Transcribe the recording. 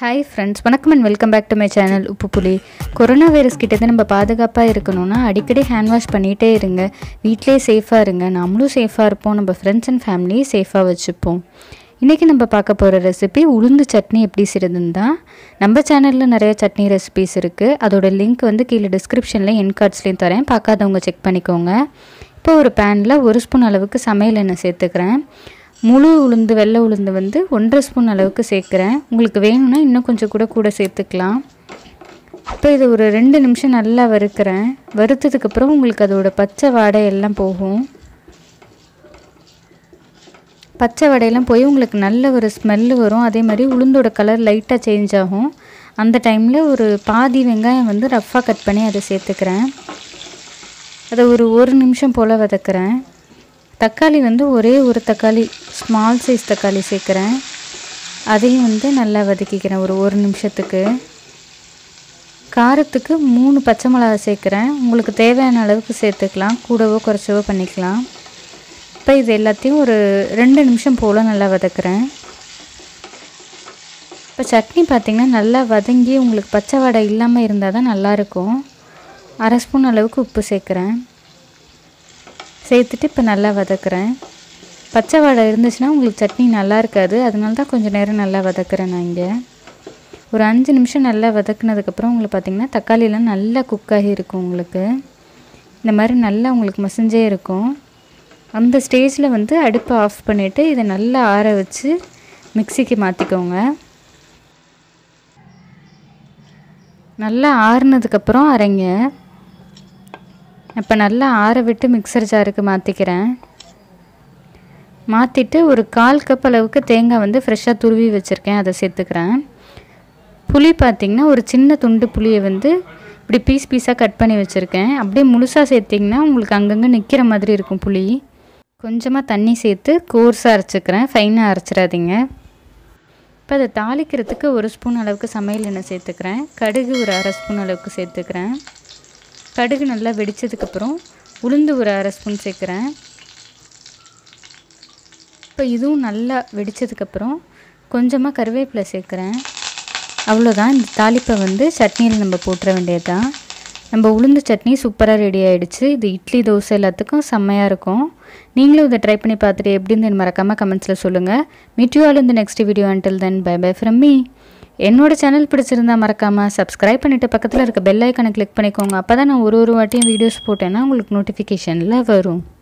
hi friends வணக்கம் and welcome back to my channel உப்பு புலி கொரோனா வைரஸ் கிட்டேருந்து நம்ம பாதுகாப்பாக இருக்கணும்னா அடிக்கடி ஹேண்ட் வாஷ் பண்ணிகிட்டே இருங்க வீட்டிலே சேஃபாக இருங்க நம்மளும் சேஃபாக இருப்போம் நம்ம ஃப்ரெண்ட்ஸ் அண்ட் ஃபேமிலியை சேஃபாக வச்சுப்போம் இன்றைக்கி நம்ம பார்க்க போகிற ரெசிபி உளுந்து சட்னி எப்படி செய்யுதுன்னு தான் நம்ம சேனலில் நிறைய சட்னி ரெசிபிஸ் இருக்குது அதோட லிங்க் வந்து கீழே டிஸ்கிரிப்ஷனில் என் கார்ட்ஸ்லேயும் தரேன் பார்க்காதவங்க செக் பண்ணிக்கோங்க இப்போ ஒரு பேனில் ஒரு ஸ்பூன் அளவுக்கு சமையல் எண்ணெய் சேர்த்துக்கிறேன் முழு உளுந்து வெள்ளை உளுந்து வந்து ஒன்றரை ஸ்பூன் அளவுக்கு சேர்க்குறேன் உங்களுக்கு வேணும்னா இன்னும் கொஞ்சம் கூட கூட சேர்த்துக்கலாம் இப்போ இது ஒரு ரெண்டு நிமிஷம் நல்லா வறுக்கிறேன் வறுத்ததுக்கப்புறம் உங்களுக்கு அதோட பச்சை வாடை எல்லாம் போகும் பச்சை வடையெல்லாம் போய் உங்களுக்கு நல்ல ஒரு ஸ்மெல்லு வரும் அதே மாதிரி உளுந்தோட கலர் லைட்டாக சேஞ்ச் ஆகும் அந்த டைமில் ஒரு பாதி வெங்காயம் வந்து ரஃப்பாக கட் பண்ணி அதை சேர்த்துக்கிறேன் அதை ஒரு ஒரு நிமிஷம் போல் வதக்குறேன் தக்காளி வந்து ஒரே ஒரு தக்காளி ஸ்மால் சைஸ் தக்காளி சேர்க்குறேன் அதையும் வந்து நல்லா வதக்கிக்கிறேன் ஒரு ஒரு நிமிஷத்துக்கு காரத்துக்கு மூணு பச்சை மிளகா சேர்க்குறேன் உங்களுக்கு தேவையான அளவுக்கு சேர்த்துக்கலாம் கூடவோ குறைச்சவோ பண்ணிக்கலாம் இப்போ இது எல்லாத்தையும் ஒரு ரெண்டு நிமிஷம் போல் நல்லா வதக்குறேன் இப்போ சட்னி பார்த்திங்கன்னா நல்லா வதங்கி உங்களுக்கு பச்சை வடை இல்லாமல் இருந்தால் தான் நல்லாயிருக்கும் அரை ஸ்பூன் அளவுக்கு உப்பு சேர்க்குறேன் சேர்த்துட்டு இப்போ நல்லா வதக்குறேன் பச்சை வடை இருந்துச்சுன்னா உங்களுக்கு சட்னி நல்லா இருக்காது அதனால தான் கொஞ்சம் நேரம் நல்லா வதக்குறேன் நான் இங்கே ஒரு அஞ்சு நிமிஷம் நல்லா வதக்குனதுக்கப்புறம் உங்களுக்கு பார்த்திங்கன்னா தக்காளியெலாம் நல்லா குக்காகி இருக்கும் உங்களுக்கு இந்த மாதிரி நல்லா உங்களுக்கு மசிஞ்சே இருக்கும் அந்த ஸ்டேஜில் வந்து அடுப்பை ஆஃப் பண்ணிவிட்டு இதை நல்லா ஆற வச்சு மிக்சிக்கு மாற்றிக்கோங்க நல்லா ஆறுனதுக்கப்புறம் அரைங்க இப்போ நல்லா ஆற விட்டு மிக்சர் ஜாருக்கு மாற்றிக்கிறேன் மாற்றிட்டு ஒரு கால் கப் அளவுக்கு தேங்காய் வந்து ஃப்ரெஷ்ஷாக துருவி வச்சுருக்கேன் அதை சேர்த்துக்கிறேன் புளி பார்த்திங்கன்னா ஒரு சின்ன துண்டு புளியை வந்து இப்படி பீஸ் பீஸாக கட் பண்ணி வச்சுருக்கேன் அப்படியே முழுசாக சேர்த்திங்கன்னா உங்களுக்கு அங்கங்கே நிற்கிற மாதிரி இருக்கும் புளி கொஞ்சமாக தண்ணி சேர்த்து கோர்ஸாக அரைச்சிக்கிறேன் ஃபைனாக அரைச்சிடாதீங்க இப்போ அதை தாளிக்கிறதுக்கு ஒரு ஸ்பூன் அளவுக்கு சமையல் எண்ணெய் சேர்த்துக்கிறேன் கடுகு ஒரு அரை ஸ்பூன் அளவுக்கு சேர்த்துக்கிறேன் கடுகு நல்லா வெடித்ததுக்கப்புறம் உளுந்து ஒரு அரை ஸ்பூன் சேர்க்குறேன் இப்போ இதுவும் நல்லா வெடித்ததுக்கப்புறம் கொஞ்சமாக கருவேப்பிலை சேர்க்குறேன் அவ்வளோதான் இந்த தாளிப்பை வந்து சட்னியில் நம்ம போட்டுற வேண்டியது தான் நம்ம உளுந்து சட்னி சூப்பராக ரெடி ஆகிடுச்சு இது இட்லி தோசை எல்லாத்துக்கும் செம்மையாக இருக்கும் நீங்களும் இதை ட்ரை பண்ணி பார்த்துட்டு எப்படின்னு மறக்காமல் கமெண்ட்ஸில் சொல்லுங்கள் மீட் யூ ஆல் இந்த next video until then bye bye from me என்னோட சேனல் பிடிச்சிருந்தா மறக்காமல் சப்ஸ்கிரைப் பண்ணிவிட்டு பக்கத்தில் இருக்க பெல் ஐக்கனை கிளிக் பண்ணிக்கோங்க அப்போ தான் நான் ஒரு ஒரு வாட்டியும் வீடியோஸ் போட்டேன்னா உங்களுக்கு நோட்டிஃபிகேஷனில் வரும்